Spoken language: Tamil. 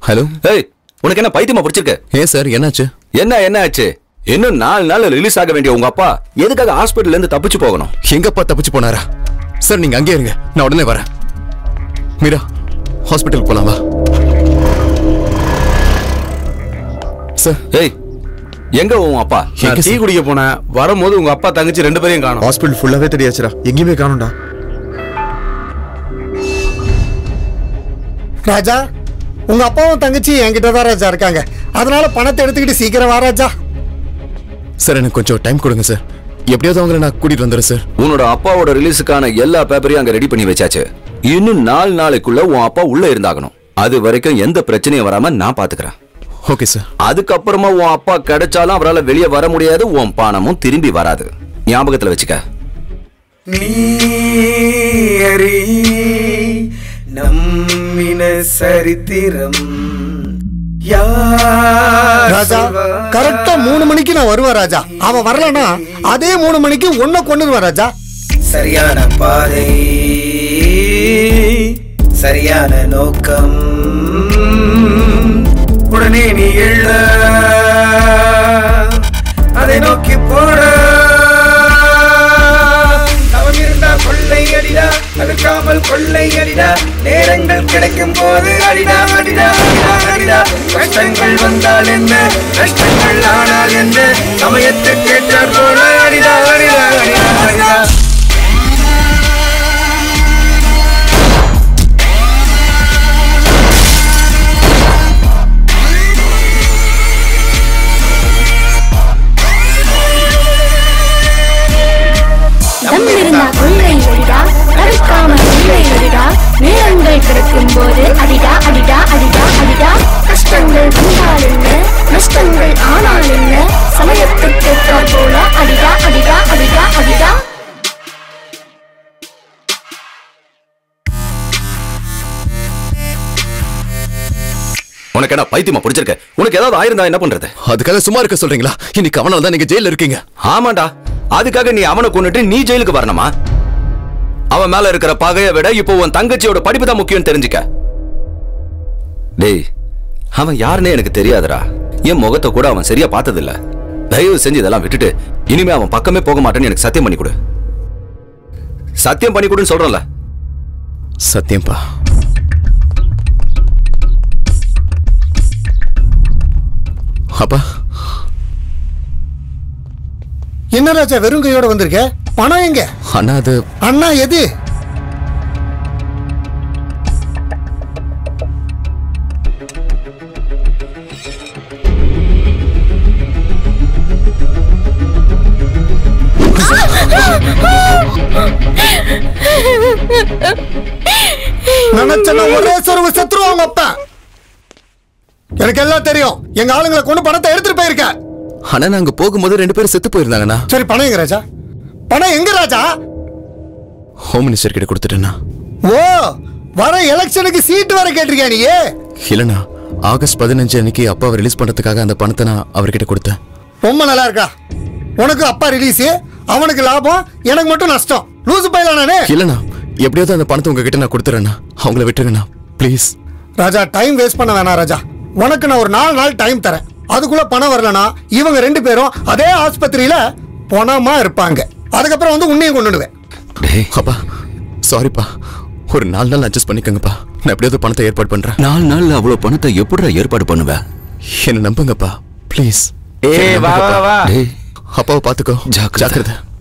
ஹலோ ஏய் உனக்கு என்ன பைத்தியமா பிடிச்சிருக்கு ஏன் சார் என்னாச்சு என்ன என்ன ஆச்சு இன்னும் நாலு நாள் ரிலீஸ் ஆக வேண்டிய உங்க அப்பா எதுக்காக ஹாஸ்பிடல்ல இருந்து தப்பிச்சு போகணும் எங்கப்பா தப்பிச்சு போனாரா சார் நீங்க அங்கே இருங்க நான் உடனே வரேன் மீரா ஹாஸ்பிட்டல் போலாம் வா சார் ஏய் எங்க உன் அப்பா நான் டீ குடிக்க போனேன் வரும்போது உங்க அப்பா தங்கச்சி ரெண்டு பேரையும் காணும் ஹாஸ்பிட்டல் ஃபுல்லாவே தெரியாச்சுடா எங்கேயுமே காணும்டா ராஜா உங்க அப்பாவும் தங்கச்சி என்கிட்ட தான் ராஜா இருக்காங்க அதனால பணத்தை எடுத்துக்கிட்டு சீக்கிரம் வா ராஜா சார் எனக்கு கொஞ்சம் டைம் கொடுங்க சார் எப்படியாவது அவங்கள நான் கூட்டிட்டு வந்துடுறேன் சார் உன்னோட அப்பாவோட ரிலீஸுக்கான எல்லா பேப்பரையும் அங்க ரெடி பண்ணி வச்சாச்சு இன்னும் நாலு நாளைக்குள்ள உன் அப்பா உள்ள இருந்தாகணும் அது வரைக்கும் எந்த பிரச்சனையும் வராம நான் பாத்துக்கிறேன் ஓகே சார் அதுக்கப்புறமா உன் அப்பா கிடைச்சாலும் அவரால் வெளியே வர முடியாது உன் பணமும் திரும்பி வராது ஞாபகத்துல வச்சுக்க நீயறி நம்மின சரித்திரம் யார் ராஜா சொல்வார்? கரெக்டா மூணு மணிக்கு நான் வருவேன் ராஜா அவ வரலனா அதே மூணு மணிக்கு ஒன்ன கொண்டுருவேன் ராஜா சரியான பாதை சரியான நோக்கம் உடனே நீ எள்ள அதை நோக்கி போட தவம் இருந்தா கொள்ளை அடிடா தடுக்காமல் கொள்ளை அடிடா நேரங்கள் கிடைக்கும் போது அடிடா அடிடா அடிடா அடிடா கஷ்டங்கள் வந்தால் என்ன கஷ்டங்கள் ஆனால் என்ன சமயத்துக்கு ஏற்றாற் போல அடிடா அடிடா அடிடா அடிடா தம்பிருந்தா கொள்ளை அடிடா தடுக்காம கொள்ளை அடிடா நேரங்கள் கிடைக்கும் போது அடிடா அடிடா அடிடா அடிடா கஷ்டங்கள் வந்தால் என்ன நஷ்டங்கள் ஆனால் என்ன சமயத்துக்கு ஏற்றாற் போல அடிடா அடிடா அடிடா அடிடா உனக்கு என்ன பைத்தியமா பிடிச்சிருக்க உனக்கு ஏதாவது ஆயிருந்தா என்ன பண்றது அதுக்காக சும்மா இருக்க சொல்றீங்களா இன்னைக்கு அவனால தான் நீங்க ஜெயில இருக்கீங்க ஆமாண்டா அதுக்காக நீ அவனை கொண்டுட்டு நீ ஜெயிலுக்கு வரணுமா அவன் மேல இருக்கிற பகையை விட இப்போ உன் தங்கச்சியோட படிப்பு தான் முக்கியம் தெரிஞ்சுக்க டேய் அவன் யாருன்னே எனக்கு தெரியாதுடா என் முகத்தை கூட அவன் சரியா பார்த்ததில்ல தயவு செஞ்சு இதெல்லாம் விட்டுட்டு இனிமே அவன் பக்கமே போக மாட்டேன்னு எனக்கு சத்தியம் பண்ணி கொடு சத்தியம் பண்ணி கொடுன்னு சொல்றேன்ல சத்தியம்பா அப்பா என்ன ராஜா வெறும் கையோட வந்திருக்க பணம் எங்க அண்ணா அது அண்ணா எது நினைச்சன ஒரே சொருவு செத்துருவாங்க அப்பா எனக்கு எல்லாம் தெரியும் எங்க ஆளுங்களை கொண்டு பணத்தை எடுத்துட்டு போயிருக்க அண்ணா நாங்க போகும்போது ரெண்டு பேரும் செத்து போயிருந்தாங்கண்ணா சரி பணம் எங்க ராஜா பணம் எங்க ராஜா ஹோம் மினிஸ்டர் கிட்ட கொடுத்துட்டேண்ணா ஓ வர எலெக்ஷனுக்கு சீட் வர கேட்டிருக்கியா நீ இல்லைண்ணா ஆகஸ்ட் பதினஞ்சு அன்னைக்கு அப்பாவை ரிலீஸ் பண்றதுக்காக அந்த பணத்தை நான் அவர்கிட்ட கொடுத்தேன் ரொம்ப நல்லா இருக்கா உனக்கு அப்பா ரிலீஸ் அவனுக்கு லாபம் எனக்கு மட்டும் நஷ்டம் லூசு பையலா நானே இல்லைண்ணா எப்படியாவது அந்த பணத்தை உங்ககிட்ட நான் கொடுத்துறேண்ணா அவங்கள விட்டுருங்கண்ணா ப்ளீஸ் ராஜா டைம் வேஸ்ட் பண்ண வேணாம் ராஜா உனக்கு நான் ஒரு நாலு நாள் டைம் தரேன் அதுக்குள்ள பணம் வரலனா இவங்க ரெண்டு பேரும் அதே ஆஸ்பத்திரியில பணமா இருப்பாங்க அதுக்கப்புறம் வந்து உன்னையும் கொண்டுடுவேன் டேய் அப்பா சாரிப்பா ஒரு நாலு நாள் அட்ஜஸ்ட் பண்ணிக்கோங்கப்பா நான் எப்படியாவது பணத்தை ஏற்பாடு பண்றேன் நாலு நாள்ல அவ்வளவு பணத்தை எப்படிடா ஏற்பாடு பண்ணுவ என்ன நம்புங்கப்பா ப்ளீஸ் ஏய் வா வா வா டேய் அப்பாவை பாத்துக்கோ ஜாக்கிரதை. ஜாக்கிரதை